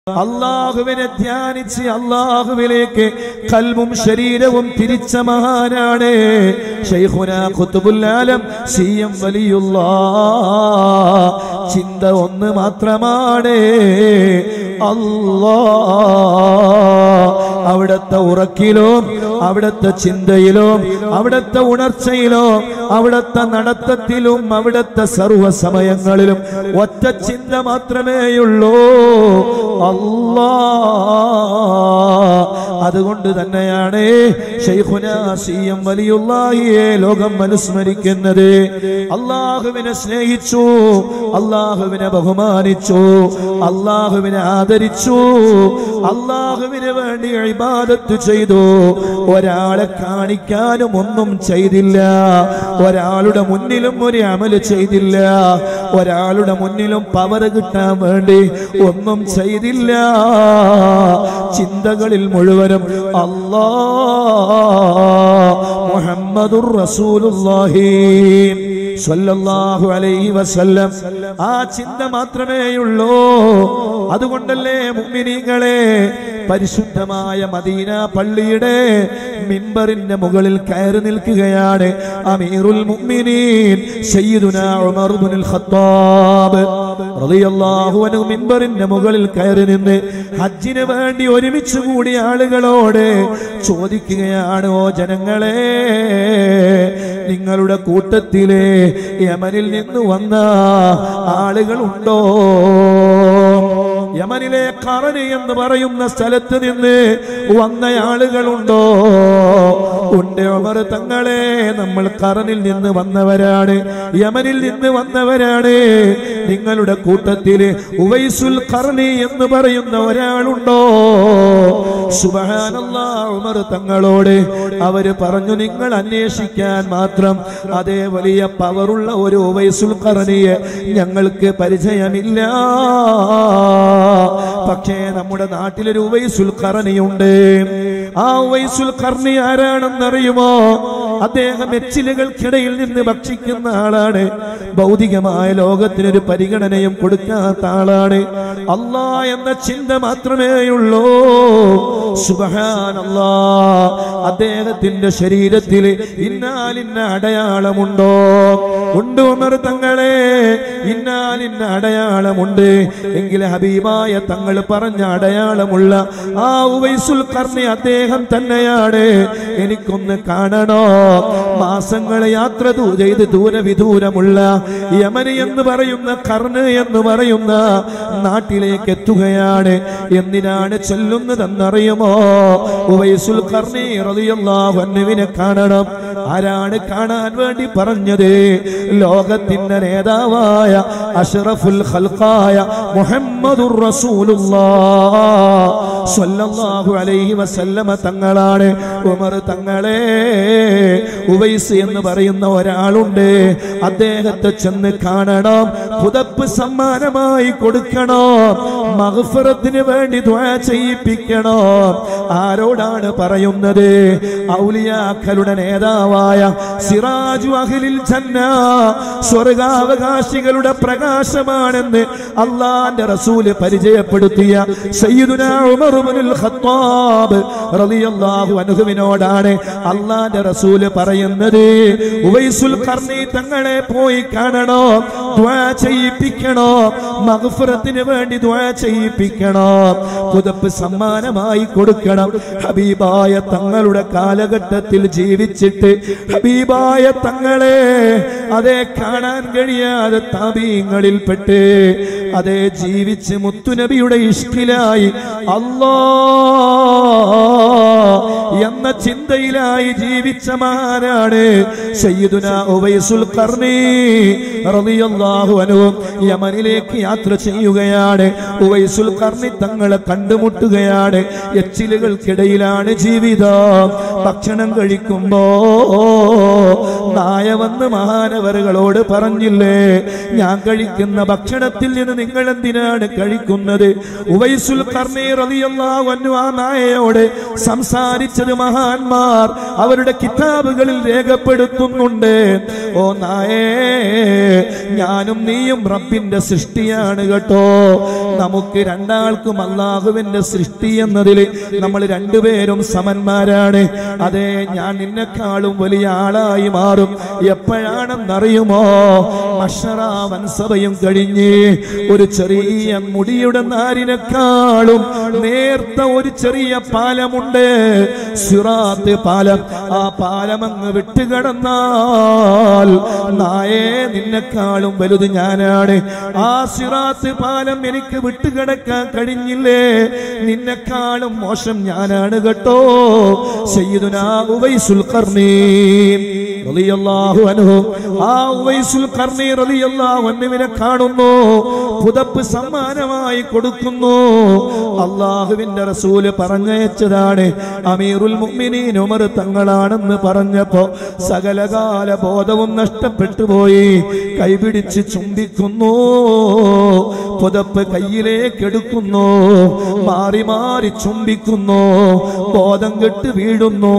അള്ളാഹുവിനെ ധ്യാനിച്ച് അള്ളാഹുവിലേക്ക് കൽവും ശരീരവും തിരിച്ച മഹാനാണ് ഷെയ്ഖുന ഖുത്തുബുൽ ആലം സി എം വലിയുള്ള ചിന്ത ഒന്ന് മാത്രമാണ് അല്ലാ അവിടത്തെ ഉറക്കിലും അവിടത്തെ ചിന്തയിലും അവിടത്തെ ഉണർച്ചയിലും അവിടത്തെ നടത്തത്തിലും അവിടത്തെ സർവ സമയങ്ങളിലും ഒറ്റ ചിന്ത മാത്രമേയുള്ളൂ അല്ലാ അതുകൊണ്ട് തന്നെയാണ് ഷെയ്ഖുന സി എം വലിയുള്ളാഹിയെ ലോകം അനുസ്മരിക്കുന്നത് അള്ളാഹുവിനെ സ്നേഹിച്ചു അള്ളാഹുവിനെ ബഹുമാനിച്ചു അള്ളാഹുവിനെ ആദരിച്ചു അള്ളാഹുവിന് വേണ്ടി ഇബാദത്ത് ചെയ്തു ഒരാളെ കാണിക്കാനും ഒന്നും ചെയ്തില്ല ഒരാളുടെ മുന്നിലും ഒരു അമല് ചെയ്തില്ല ഒരാളുടെ മുന്നിലും പവർ കിട്ടാൻ വേണ്ടി ഒന്നും ചെയ്തില്ല ചിന്തകളിൽ മുഴുവനും അല്ലാ മുഹമ്മദുർ റസൂലുള്ളാഹി സ്വല്ലല്ലാഹു അലൈഹി വസല്ലം ആ ചിന്ത മാത്രമേയുള്ളൂ അതുകൊണ്ടല്ലേ മുഅ്മിനീങ്ങളെ പരിശുദ്ധമായ മദീന പള്ളിയുടെ മിമ്പറിന്റെ മുകളിൽ കയറി നിൽക്കുകയാണ് അമീറുൽ മുഅ്മിനീൻ സയ്യിദുനാ ഉമർ ഇബ്നുൽ ഖത്താബ് റളിയല്ലാഹു അൻഹു മിമ്പറിന്റെ മുകളിൽ കയറി നിന്ന് ഹജ്ജിന് വേണ്ടി ഒരുമിച്ച് കൂടിയ ആളുകളോട് ചോദിക്കുകയാണ് ഓ ജനങ്ങളെ നിങ്ങളുടെ കൂട്ടത്തിലെ യമനിൽ നിന്ന് വന്ന ആളുകളുണ്ടോ യമനിലെ കറന് എന്ന് പറയുന്ന സ്ഥലത്ത് നിന്ന് വന്ന ആളുകളുണ്ടോ ഉണ്ട് അവർ തങ്ങളെ നമ്മൾ കറനിൽ നിന്ന് വന്നവരാണ് യമനിൽ നിന്ന് വന്നവരാണ് നിങ്ങളുടെ കൂട്ടത്തില് ഉവൈസുൽ കർണി എന്ന് പറയുന്ന ഒരാളുണ്ടോ സുബഹാനല്ലാ ഉമർ തങ്ങളോട് അവര് പറഞ്ഞു നിങ്ങൾ അന്വേഷിക്കാൻ മാത്രം അതേ വലിയ പവറുള്ള ഒരു ഉവൈസുൽ കർണിയെ ഞങ്ങൾക്ക് പരിചയമില്ല പക്ഷേ നമ്മുടെ നാട്ടിലൊരു ഉവൈസുൽ കർണിയുണ്ട് ആ ഉവൈസുൽ കർണി ആരാണെന്നറിയുമോ അദ്ദേഹം എച്ചിലുകൾക്കിടയിൽ നിന്ന് ഭക്ഷിക്കുന്ന ആളാണ് ഭൗതികമായ ലോകത്തിനൊരു പരിഗണനയും കൊടുക്കാത്ത ആളാണ് അല്ലാ എന്ന ചിന്ത മാത്രമേയുള്ളൂ സുബഹാനല്ലാ അദ്ദേഹത്തിന്റെ ശരീരത്തിൽ ഇന്നാലിന്ന അടയാളമുണ്ടോ ഉണ്ട് ഉമർ തങ്ങളെ ഇന്നാലിന്ന അടയാളമുണ്ട് എങ്കിൽ ഹബീബായ തങ്ങൾ പറഞ്ഞ അടയാളമുള്ള ആ ഉവൈസുൽ കർണി അദ്ദേഹം തന്നെയാണ് എനിക്കൊന്ന് കാണണോ മാസങ്ങൾ യാത്ര ദൂ- ചെയ്ത് ദൂരവിദൂരമുള്ള യമന് എന്ന് പറയുന്ന കർണ് എന്ന് പറയുന്ന നാട്ടിലേക്ക് എത്തുകയാണ് എന്തിനാണ് ചെല്ലുന്നതെന്നറിയുമോ ഉവൈസുൽ കർണി റളിയല്ലാഹു അൻഹുവിനെ കാണണം ആരാണ് കാണാൻ വേണ്ടി പറഞ്ഞത് ലോകത്തിന്റെ നേതാവായ അഷ്റഫുൽ ഖൽഖായ മുഹമ്മദുർ റസൂലുള്ളാഹ് സ്വല്ലല്ലാഹു അലൈഹി വസല്ലമ തങ്ങളാണ് ഉമർ തങ്ങളെ ഉവൈസ് എന്ന് പറയുന്ന ഒരാളുണ്ട് അദ്ദേഹത്തെ ചെന്ന് കാണണം പുതപ്പ് സമ്മാനമായി കൊടുക്കണോ മഹഫറത്തിന് വേണ്ടി ദ്വാ ചെയ്യിപ്പിക്കണോ ആരോടാണ് പറയുന്നത് ഔലിയാക്കളുടെ നേതാവായ സിറാജു അഖിലിൽ ജന്ന സ്വർഗാവകാശികളുടെ പ്രകാശമാണെന്ന് അള്ളാന്റെ റസൂല് പരിചയപ്പെടുത്തിയ സയ്യിദുന ഉമർ ഇബ്നുൽ ഖത്താബ് റളിയല്ലാഹു അൻഹുവിനോടാണ് അള്ളാന്റെ റസൂല് പറയുന്നത് ഉവൈസുൽ ഖർണി തങ്ങളെ പോയി കാണണോ ദ്വാ ചെയ്യിപ്പിക്കണോ മഗ്ഫിറത്തിന് വേണ്ടി ദ്വാ ചെയ്യിപ്പിക്കണോ പുതപ്പ് സമ്മാനമായി കൊടുക്കണം ഹബീബായ തങ്ങളുടെ കാലഘട്ടത്തിൽ ജീവിച്ചിട്ട് ഹബീബായ തങ്ങളെ അതേ കാണാൻ കഴിയാതെ താപീങ്ങളിൽപ്പെട്ട് അതേ ജീവിച്ച് മുത്തുനബിയുടെ ഇഷ്ടിലായി അല്ലാ എന്ന ചിന്തയിലായി ജീവിച്ച മഹാനാണ് സയ്യിദുന ഉവൈസുൽ ഖർണി റളിയല്ലാഹു അൻഹു യമനിലേക്ക് യാത്ര ചെയ്യുകയാണ് ഉവൈസുൽ ഖർണി തങ്ങളെ കണ്ടുമുട്ടുകയാണ് എച്ചിലുകൾക്കിടയിലാണ് ജീവിതം ഭക്ഷണം കഴിക്കുമ്പോ നായ വന്ന് മഹാനവറുകളോട് പറഞ്ഞില്ലേ ഞാൻ കഴിക്കുന്ന ഭക്ഷണത്തിൽ നിന്ന് നിങ്ങൾ എന്തിനാണ് കഴിക്കുന്നത് ഉവൈസുൽ ഖർണി റളിയല്ലാഹു അൻഹു ആ നായയോട് സംസാരിച്ചത് ജീവിച്ചത് മഹാന്മാർ അവരുടെ കിതാബുകളിൽ രേഖപ്പെടുത്തുന്നുണ്ട് ഓ നായേ ഞാനും നീയും റബ്ബിന്റെ സൃഷ്ടിയാണ് കേട്ടോ നമുക്ക് രണ്ടാൾക്കും അള്ളാഹുവിന്റെ സൃഷ്ടി എന്നതിൽ നമ്മൾ രണ്ടുപേരും സമന്മാരാണ് അതെ ഞാൻ നിന്നെക്കാളും വലിയ ആളായി മാറും എപ്പോഴാണെന്നറിയുമോ മഷറാവൻ സഭയും കഴിഞ്ഞ് ഒരു ചെറിയ മുടിയുടെ നാരിനെക്കാളും നേർത്ത ഒരു ചെറിയ പാലമുണ്ട് സിറാത്ത് പാലം ആ പാലം അങ്ങ് വിട്ടുകിടന്നാൽ നായേ നിന്നെക്കാളും വലുത് ഞാനാണ് ആ സിറാത്ത് പാലം എനിക്ക് വിട്ടുകിടക്കാൻ കഴിഞ്ഞില്ലേ നിന്നെക്കാളും മോശം ഞാനാണ് കേട്ടോ സയ്യിദുനാ ഉവൈസുൽ ഖർണീ റളിയല്ലാഹു അൻഹു ആ ഉവൈസുൽ ഖർണീ റളിയല്ലാഹു അൻഹുവിനെ കാണുന്നു പുതപ്പ് സമ്മാനമായി കൊടുക്കുന്നു അള്ളാഹുവിന്റെ റസൂല് പറഞ്ഞയച്ചതാണ് അമീറുൽ മുഅ്മിനീൻ ഉമർ തങ്ങളാണെന്ന് പറഞ്ഞപ്പോ സകലകാല ബോധവും നഷ്ടപ്പെട്ടു പോയി കൈപിടിച്ച് ചുംബിക്കുന്നു പുതപ്പ് കയ്യിലേക്ക് എടുക്കുന്നു മാറി മാറി ചുംബിക്കുന്നു ബോധം കെട്ട് വീഴുന്നു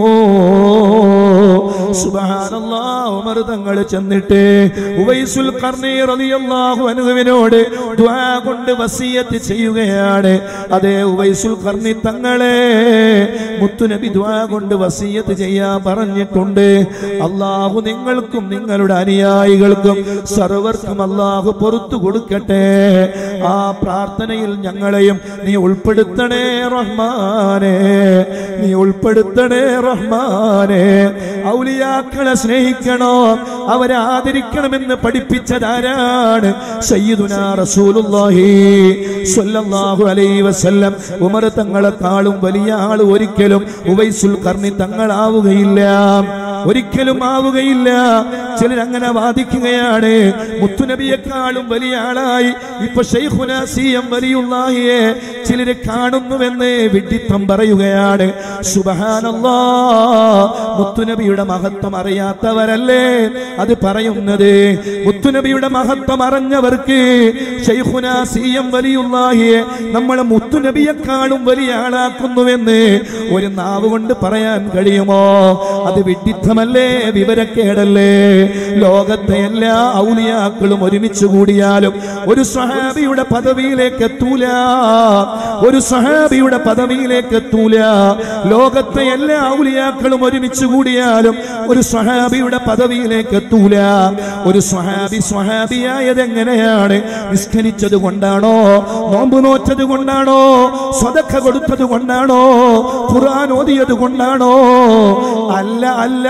സുബ്ഹാനല്ലാ ഉമർ തങ്ങൾ ചെന്നിട്ട് ഉവൈസുൽ ഖർണീ റളിയല്ലാഹു അൻഹുവിനോട് ദുആ കൊണ്ട് വസിയത്ത് ചെയ്യുകയാണ് അതേ ഉവൈസുൽ ഖർണി തങ്ങളെ മുത്തുനബി ദുആ കൊണ്ട് വസിയത്ത് ചെയ്യാൻ പറഞ്ഞിട്ടുണ്ട് അള്ളാഹു നിങ്ങൾക്കും നിങ്ങളുടെ അനുയായികൾക്കും സർവർക്കും അള്ളാഹു പുറത്തു കൊടുക്കട്ടെ ആ പ്രാർത്ഥനയിൽ ഞങ്ങളെയും നീ ഉൾപ്പെടുത്തണേ റഹ്മാനെ നീ ഉൾപ്പെടുത്തണേ റഹ്മാനെ ഔലിയാക്കളെ സ്നേഹിക്കണോ അവരെ ആദരിക്കണമെന്ന് പഠിപ്പിച്ചതാരാണ് സയ്യിദുനാ റസൂലുള്ളാഹി സ്വല്ലല്ലാഹു അലൈഹി വസല്ലം ഉമർ തങ്ങളെക്കാളും വലിയ ആൾ ഒരിക്കലും ഉവൈസുൽ കർണി തങ്ങളാവുകയില്ല ഒരിക്കലും ആവുകയില്ല ചിലർ അങ്ങനെ വാദിക്കുകയാണ് മുത്തുനബിയെക്കാളും വലിയ ആളായി ഇപ്പൊ ഷെയ്ഖുന സി എം വലിയുള്ളാഹിയെ ചിലര് കാണുന്നുവെന്ന് വിഡിത്തം പറയുകയാണ് സുബഹാനല്ലാ മുത്തുനബിയുടെ മഹത്വം അറിയാത്തവരല്ലേ അത് പറയുന്നത് മുത്തുനബിയുടെ മഹത്വം അറിഞ്ഞവർക്ക് ഷെയ്ഖുന സി എം വലിയുള്ളാഹിയെ നമ്മളെ മുത്തുനബിയെക്കാളും വലിയ ആളാക്കുന്നുവെന്ന് ഒരു നാവ് കൊണ്ട് പറയാൻ കഴിയുമോ അത് വിഡിത്തമല്ലേ വിവരക്കേടല്ലേ ലോകത്തെ എല്ലാ ഔലിയാക്കളും ഒരുമിച്ച് കൂടിയാലും ഒരു സഹാബിയുടെ പദവിയിലേക്ക് എത്തൂല ഒരു സഹാബിയുടെ പദവിയിലേക്ക് എത്തൂല ലോകത്തെ എല്ലാ ഔലിയാക്കളും ഒരുമിച്ച് കൂടിയാലും ഒരു സ്വഹാബിയുടെ പദവിയിലേക്ക് എത്തൂല ഒരു സ്വഹാബി സ്വഹാബിയായത് എങ്ങനെയാണ് നിസ്കരിച്ചത് കൊണ്ടാണോ നോമ്പ് നോറ്റത് കൊണ്ടാണോ സ്വതക്ക കൊടുത്തത് കൊണ്ടാണോ ഖുർആൻ ഓതിയത് കൊണ്ടാണോ അല്ല അല്ല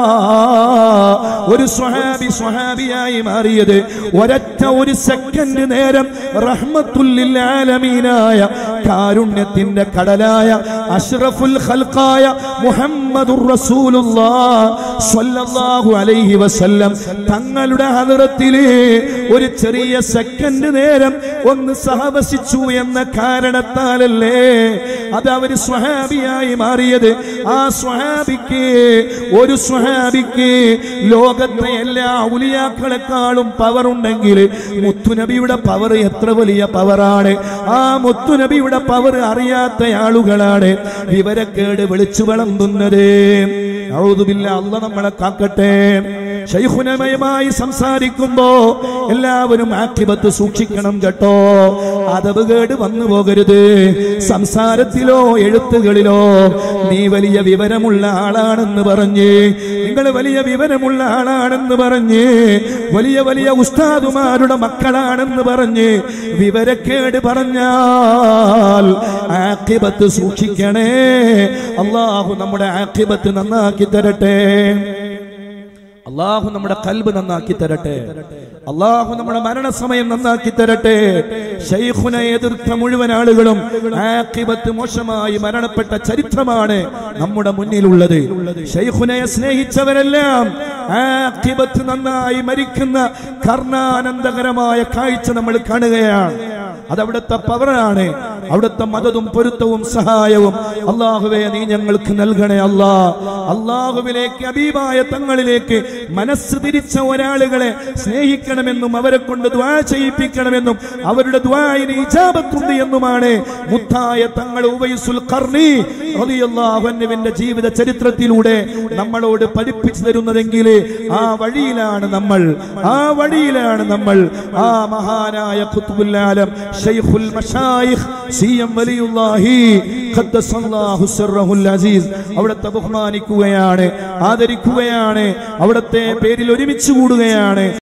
ഒരു സ്വഹാബി സ്വഹാബിയായി മാറിയത് ഒരൊറ്റ ഒരു സെക്കൻഡ് നേരം റഹ്മത്തുല്ലിൽ ആലമീനായ കാരുണ്യത്തിന്റെ കടലായ അഷ്റഫുൽ ഖൽഖായ മുഹമ്മദുർ റസൂലുള്ളാഹ് സ്വല്ലല്ലാഹു അലൈഹി വസല്ലം തങ്ങളുടെ ഹദറത്തില് ഒരു ചെറിയ സെക്കൻഡ് നേരം ഒന്ന് സഹവസിച്ചു എന്ന കാരണത്താലല്ലേ അത് അവര് സ്വഹാബിയായി മാറിയത് ആ സ്വഹാബിക്ക് ഒരു സ്വഹാബിക്ക് ലോകത്തെ എല്ലാ ഔലിയാക്കളെക്കാളും പവർ ഉണ്ടെങ്കിൽ മുത്തുനബിയുടെ പവർ എത്ര വലിയ പവറാണ് ആ മുത്തുനബിയുടെ പവർ അറിയാത്ത ആളുകളാണ് വിവരക്കേട് വിളിച്ചു വിളമ്പുന്നത് ഔദുബില്ല അല്ല നമ്മളെ കാക്കട്ടെ ശൈഖുനമയമായി സംസാരിക്കുമ്പോ എല്ലാവരും ആക്ഷിപത്ത് സൂക്ഷിക്കണം കേട്ടോ അതവ് കേട് വന്നു പോകരുത് സംസാരത്തിലോ എഴുത്തുകളിലോ നീ വലിയ വിവരമുള്ള ആളാണെന്ന് പറഞ്ഞ് നിങ്ങൾ വലിയ വിവരമുള്ള ആളാണെന്ന് പറഞ്ഞ് വലിയ വലിയ ഉസ്താദുമാരുടെ മക്കളാണെന്ന് പറഞ്ഞ് വിവരക്കേട് പറഞ്ഞാൽ ആക്ഷിപത്ത് സൂക്ഷിക്കണേ അള്ളാഹു നമ്മുടെ ആക്ഷിപത്ത് നന്നാക്കി തരട്ടെ അള്ളാഹു നമ്മുടെ കൽബ് നന്നാക്കി തരട്ടെ അള്ളാഹു നമ്മുടെ മരണസമയം നന്നാക്കി തരട്ടെ ഷെയ്ഖുനെ എതിർത്ത മുഴുവൻ ആളുകളും ആക്കിബത്ത് മോശമായി മരണപ്പെട്ട ചരിത്രമാണ് നമ്മുടെ മുന്നിലുള്ളത് ഷെയ്ഖുനെ സ്നേഹിച്ചവരെല്ലാം ആക്കിബത്ത് നന്നായി മരിക്കുന്ന കർണാനന്ദകരമായ കാഴ്ച നമ്മൾ കാണുകയാണ് അത് അവിടുത്തെ പവറാണ് അവിടുത്തെ മതതും പൊരുത്തവും സഹായവും അള്ളാഹുവെ നീ ഞങ്ങൾക്ക് നൽകണേ അല്ലാ അള്ളാഹുവിലേക്ക് അബീബായ തങ്ങളിലേക്ക് മനസ്സ് തിരിച്ച ഒരാളുകളെ സ്നേഹിക്കണമെന്നും അവരെ കൊണ്ട് ദ്വാ ചെയ്യിപ്പിക്കണമെന്നും അവരുടെ ദ്വായിന് ഇജാബത്തുണ്ട് എന്നുമാണ് മുത്തായ തങ്ങൾ ഉവൈസുൽ ഖർണി റളിയല്ലാഹുവിന്റെ ജീവിത ചരിത്രത്തിലൂടെ നമ്മളോട് പഠിപ്പിച്ചു തരുന്നതെങ്കിൽ ആ വഴിയിലാണ് നമ്മൾ ആ വഴിയിലാണ് നമ്മൾ ആ മഹാനായ ഖുത്ബുൽ ആലം ഷൈഖുൽ മശായിഖ് സി എം വലിയുല്ലാഹി ഖദ്ദസല്ലാഹു സിർറഹുൽ അസീസ് അവിടുത്തെ ബഹുമാനിക്കുകയാണ് ആദരിക്കുകയാണ് അവിടുത്തെ പേരിൽ ഒരുമിച്ച് കൂടുകയാണ്